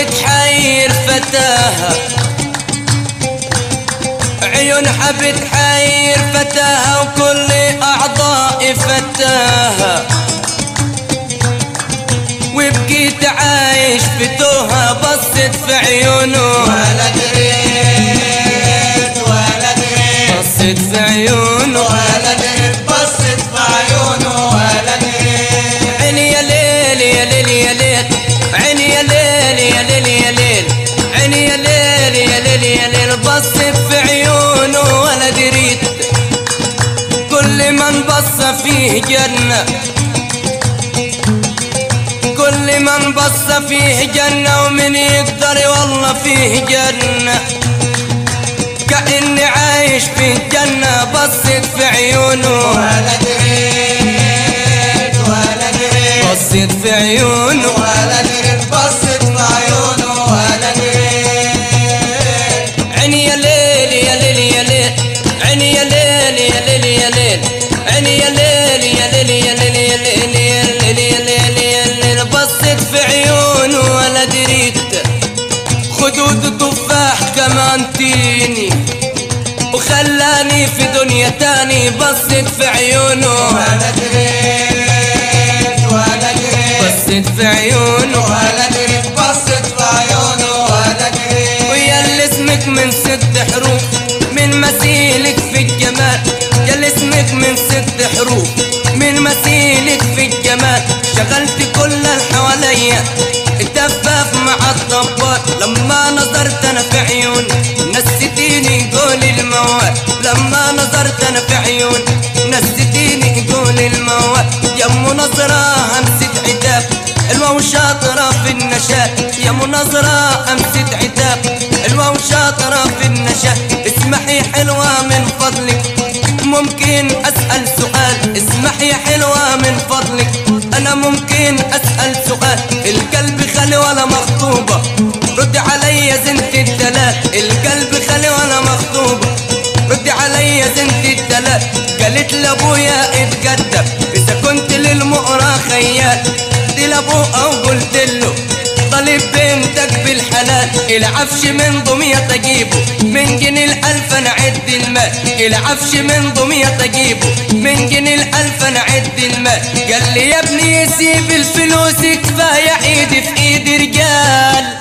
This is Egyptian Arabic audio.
بتحير فتاها عيونها بتحير فتاها وكل أعضائي فتاها وبقيت عايش في توها بصت في عيونه ولا دريت ولا دريت بصت في عيونه ولا دريت بصت في عيونه ولا دريت عيني يا ليل يا ليل يا ليل عيني يا ليل يا ليل يا ليل عيني يا ليل يا ليل يا ليل بصت في عيونه ولا دريت كل من بص فيه جنة كل من بص فيه جنة ومن يقدر والله فيه جنة كأني عايش في الجنة بصت في عيونه ولا دريت ولا دريت بصت في عيونه ولا دريت بصت في عيونه ولا دريت عيني يا ليل يا ليل يا ليل عيني يا ليل يا ليل يا ليل عيني يا ليل يا ليل يا ليل يا ليل يا ليل يا ليل يا ليل بصت في عيونه ولا دريت خدود تفاح كمان تيني وخلاني في دنيا تاني بصت في عيونه ولا دريت ولا دريت بصت في عيونه ولا دريت بصت في عيونه ولا دريت ويا اللي اسمك من ست حروف من مثيلك في الجمال يا اللي اسمك من ست حروف من مثيلك في الجمال شغلت كل اللي حواليا الدفاف مع الضباط لما نظرت انا في عيون نسيتيني قول الموال لما نظرت انا في عيون نسيتيني قول الموال يا منظرة همسة عتاب حلوة وشاطرة في النشاط يا منظرة همسة عتاب حلوة وشاطرة في النشاط اسمحي حلوة من فضلك ممكن أسأل سؤال اسمحي حلوة من فضلك أنا ممكن أسأل سؤال القلب خلي ولا مخطوبة رد عليا زنت الدلال القلب خلي ولا مخطوبة رد عليا زنت الدلال قالت لابويا اتقدم اذا كنت للمقرى خيال دي لابوها وقلت له طالب بنتك بالحلال العفش من ضمية اجيبه من جنيه الالف انا عد المال العفش من ضمية اجيبه من جنيه الالف انا عد المال قال لي يا ابني سيب الفلوس كفايه ايدي في ايد رجال